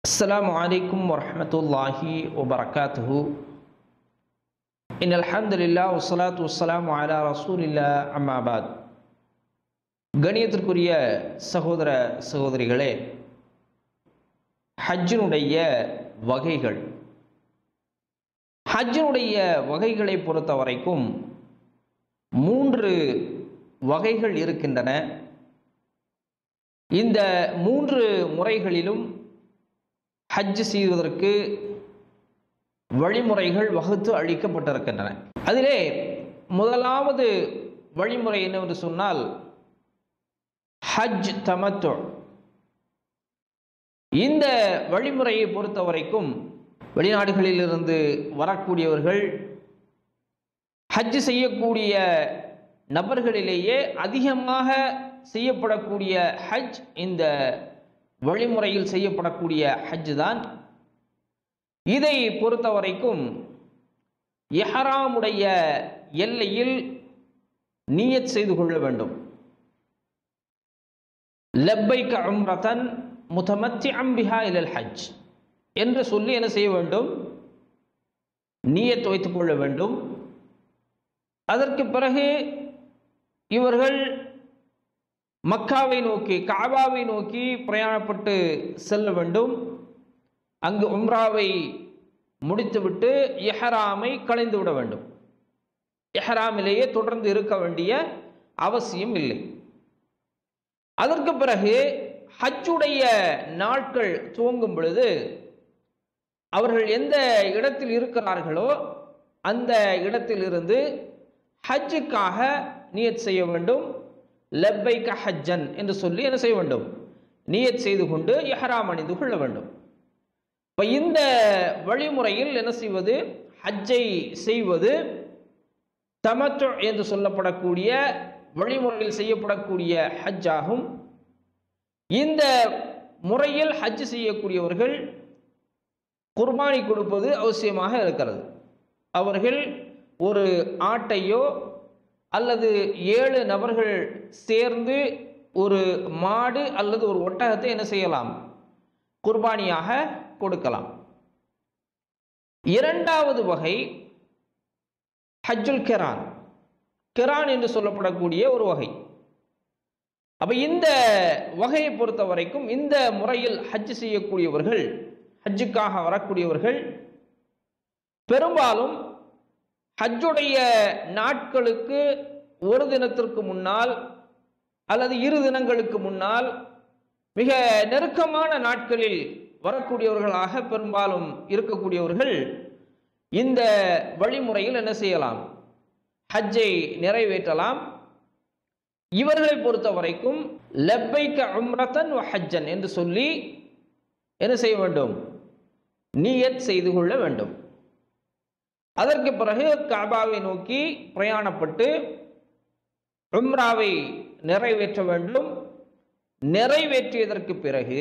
السلام عليكم ورحمة الله وبركاته إن الحمد لله والصلاة والسلام على رسول الله أما بعد கணியத்திற்குரிய சகோதர சகோதரிகளே ஹஜ்ஜினுடைய வகைகள் ஹஜ்ஜினுடைய வகைகளை பொறுத்த வரைக்கும் மூன்று வகைகள் இருக்கின்றன இந்த மூன்று முறைகளிலும் ஹஜ் செய்வதற்கு வழிமுறைகள் வகுத்து அளிக்கப்பட்டிருக்கின்றன அதிலே முதலாவது வழிமுறை என்னவென்று சொன்னால் ஹஜ் தமத்து இந்த வழிமுறையை பொறுத்த வரைக்கும் வெளிநாடுகளிலிருந்து வரக்கூடியவர்கள் ஹஜ் செய்யக்கூடிய நபர்களிலேயே அதிகமாக செய்யப்படக்கூடிய ஹஜ் இந்த வழிமுறையில் செய்யப்படக்கூடிய ஹஜ் தான் இதை பொறுத்த வரைக்கும் எஹராமுடைய எல்லையில் நீயத் செய்து கொள்ள வேண்டும் லப்பைக்க உம்ரதன் முத்தமத்தி அம்பிஹா இலல் ஹஜ் என்று சொல்லி என்ன செய்ய வேண்டும் நீயத் வைத்துக் கொள்ள வேண்டும் அதற்கு பிறகு இவர்கள் மக்காவை நோக்கி காபாவை நோக்கி பிரயாணப்பட்டு செல்ல வேண்டும் அங்கு உம்ராவை முடித்துவிட்டு எஹராமை களைந்து விட வேண்டும் எஹராமிலேயே தொடர்ந்து இருக்க வேண்டிய அவசியம் இல்லை அதற்கு பிறகு ஹஜ்ஜுடைய நாட்கள் துவங்கும் பொழுது அவர்கள் எந்த இடத்தில் இருக்கிறார்களோ அந்த இடத்திலிருந்து ஹஜ்ஜுக்காக நியத் செய்ய வேண்டும் லப்பைக்க ஹஜ்ஜன் என்று சொல்லி என்ன செய்ய வேண்டும் நியத் செய்து கொண்டு எஹராம் அணிந்து கொள்ள வேண்டும் இப்போ இந்த வழிமுறையில் என்ன செய்வது ஹஜ்ஜை செய்வது தமத்து என்று சொல்லப்படக்கூடிய வழிமுறையில் செய்யப்படக்கூடிய ஹஜ் ஆகும் இந்த முறையில் ஹஜ் செய்யக்கூடியவர்கள் குர்பானி கொடுப்பது அவசியமாக இருக்கிறது அவர்கள் ஒரு ஆட்டையோ அல்லது ஏழு நபர்கள் சேர்ந்து ஒரு மாடு அல்லது ஒரு ஒட்டகத்தை என்ன செய்யலாம் குர்பானியாக கொடுக்கலாம் இரண்டாவது வகை ஹஜ்ஜுல் கெரான் கெரான் என்று சொல்லப்படக்கூடிய ஒரு வகை அப்ப இந்த வகையை பொறுத்த வரைக்கும் இந்த முறையில் ஹஜ் செய்யக்கூடியவர்கள் ஹஜ்ஜுக்காக வரக்கூடியவர்கள் பெரும்பாலும் ஹஜ்ஜுடைய நாட்களுக்கு ஒரு தினத்திற்கு முன்னால் அல்லது இரு தினங்களுக்கு முன்னால் மிக நெருக்கமான நாட்களில் வரக்கூடியவர்களாக பெரும்பாலும் இருக்கக்கூடியவர்கள் இந்த வழிமுறையில் என்ன செய்யலாம் ஹஜ்ஜை நிறைவேற்றலாம் இவர்களை பொறுத்த வரைக்கும் லப்பைக்க உம்ரத்தன் ஹஜ்ஜன் என்று சொல்லி என்ன செய்ய வேண்டும் நீயத் செய்து கொள்ள வேண்டும் அதற்கு பிறகு காபாவை நோக்கி பிரயாணப்பட்டு உம்ராவை நிறைவேற்ற வேண்டும் நிறைவேற்றியதற்கு பிறகு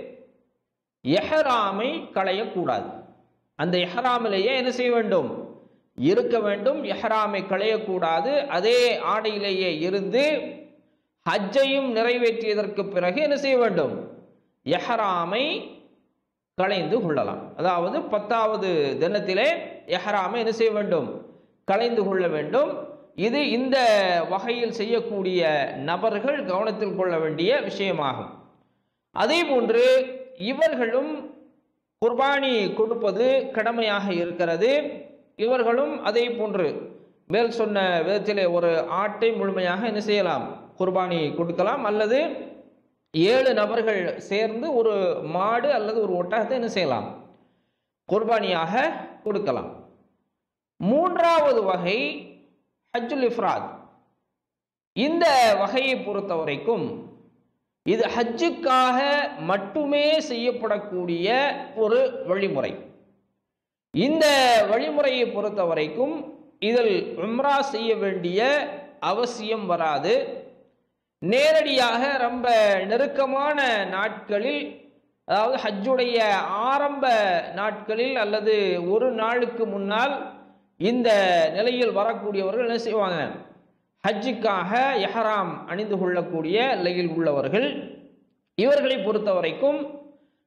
எஹராமை களையக்கூடாது அந்த எஹராமிலேயே என்ன செய்ய வேண்டும் இருக்க வேண்டும் எஹராமை களையக்கூடாது அதே ஆடையிலேயே இருந்து ஹஜ்ஜையும் நிறைவேற்றியதற்கு பிறகு என்ன செய்ய வேண்டும் எஹராமை களைந்து கொள்ளலாம் அதாவது பத்தாவது தினத்திலே எஹராமை என்ன செய்ய வேண்டும் களைந்து கொள்ள வேண்டும் இது இந்த வகையில் செய்யக்கூடிய நபர்கள் கவனத்தில் கொள்ள வேண்டிய விஷயமாகும் அதே போன்று இவர்களும் குர்பானி கொடுப்பது கடமையாக இருக்கிறது இவர்களும் அதே போன்று மேல் சொன்ன விதத்திலே ஒரு ஆட்டை முழுமையாக என்ன செய்யலாம் குர்பானி கொடுக்கலாம் அல்லது ஏழு நபர்கள் சேர்ந்து ஒரு மாடு அல்லது ஒரு ஒட்டகத்தை என்ன செய்யலாம் குர்பானியாக கொடுக்கலாம் மூன்றாவது வகை ஹஜ்ஜுல் இஃப்ராத் இந்த வகையை பொறுத்த வரைக்கும் இது ஹஜ்ஜுக்காக மட்டுமே செய்யப்படக்கூடிய ஒரு வழிமுறை இந்த வழிமுறையை பொறுத்த வரைக்கும் இதில் உம்ரா செய்ய வேண்டிய அவசியம் வராது நேரடியாக ரொம்ப நெருக்கமான நாட்களில் அதாவது ஹஜ்ஜுடைய ஆரம்ப நாட்களில் அல்லது ஒரு நாளுக்கு முன்னால் இந்த நிலையில் வரக்கூடியவர்கள் என்ன செய்வாங்க ஹஜ்ஜுக்காக எஹராம் அணிந்து கொள்ளக்கூடிய நிலையில் உள்ளவர்கள் இவர்களை பொறுத்த வரைக்கும்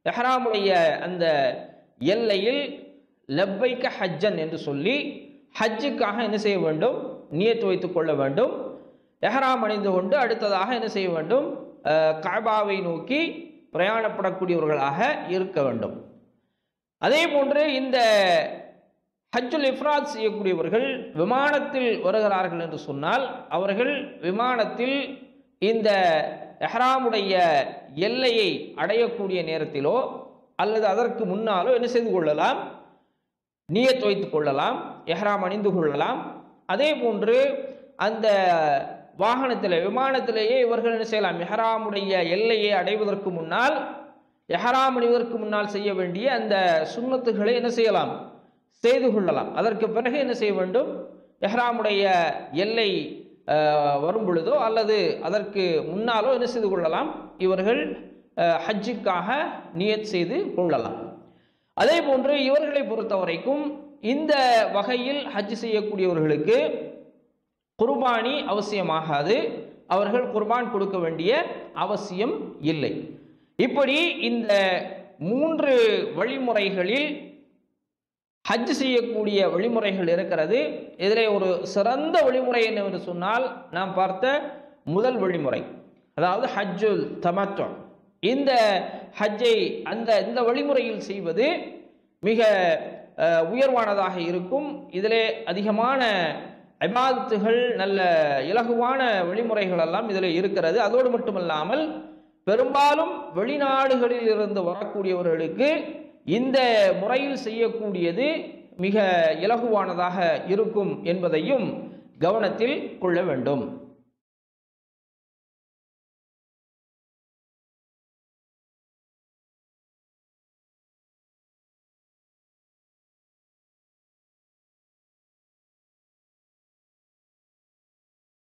எஹ்ராமுடைய அந்த எல்லையில் லப்பைக்க ஹஜ்ஜன் என்று சொல்லி ஹஜ்ஜுக்காக என்ன செய்ய வேண்டும் நியத்து வைத்துக் கொள்ள வேண்டும் எஹ்ராம் அணிந்து கொண்டு அடுத்ததாக என்ன செய்ய வேண்டும் அஹ், கஅபாவை நோக்கி பிரயாணப்படக்கூடியவர்களாக இருக்க வேண்டும் அதே போன்று இந்த ஹஜ்ஜுல் இஃப்ராத் செய்யக்கூடியவர்கள் விமானத்தில் வருகிறார்கள் என்று சொன்னால் அவர்கள் விமானத்தில் இந்த எஹ்ராமுடைய எல்லையை அடையக்கூடிய நேரத்திலோ அல்லது அதற்கு முன்னாலோ என்ன செய்து கொள்ளலாம் நியத் வைத்துக் கொள்ளலாம் எஹ்ராம் அணிந்து கொள்ளலாம் அதே போன்று அந்த வாகனத்தில் விமானத்திலேயே இவர்கள் என்ன செய்யலாம் எஹ்ராமுடைய எல்லையை அடைவதற்கு முன்னால் எஹ்ராம் அணிவதற்கு முன்னால் செய்ய வேண்டிய அந்த சுன்னத்துகளை என்ன செய்யலாம் செய்து கொள்ளலாம் அதற்கு பிறகு என்ன செய்ய வேண்டும் எஹ்ராமுடைய எல்லை அஹ், வரும் பொழுதோ அல்லது அதற்கு முன்னாலோ என்ன செய்து கொள்ளலாம் இவர்கள் அஹ், ஹஜ்ஜுக்காக நியத் செய்து கொள்ளலாம் அதே போன்று இவர்களை பொறுத்த வரைக்கும் இந்த வகையில் ஹஜ் செய்யக்கூடியவர்களுக்கு குர்பானி அவசியமாகாது அவர்கள் குர்பான் கொடுக்க வேண்டிய அவசியம் இல்லை இப்படி இந்த மூன்று வழிமுறைகளில் ஹஜ் செய்யக்கூடிய வழிமுறைகள் இருக்கிறது இதிலே ஒரு சிறந்த வழிமுறை என்னவென்று சொன்னால் நாம் பார்த்த முதல் வழிமுறை அதாவது ஹஜ்ஜுல் தமத்து இந்த ஹஜ்ஜை அந்த இந்த வழிமுறையில் செய்வது மிக அஹ், உயர்வானதாக இருக்கும் இதிலே அதிகமான இபாதத்துகள் நல்ல இலகுவான வழிமுறைகள் எல்லாம் இதில் இருக்கிறது அதோடு மட்டுமல்லாமல் பெரும்பாலும் வெளிநாடுகளில் இருந்து வரக்கூடியவர்களுக்கு இந்த முறையில் செய்யக்கூடியது மிக இலகுவானதாக இருக்கும் என்பதையும் கவனத்தில் கொள்ள வேண்டும்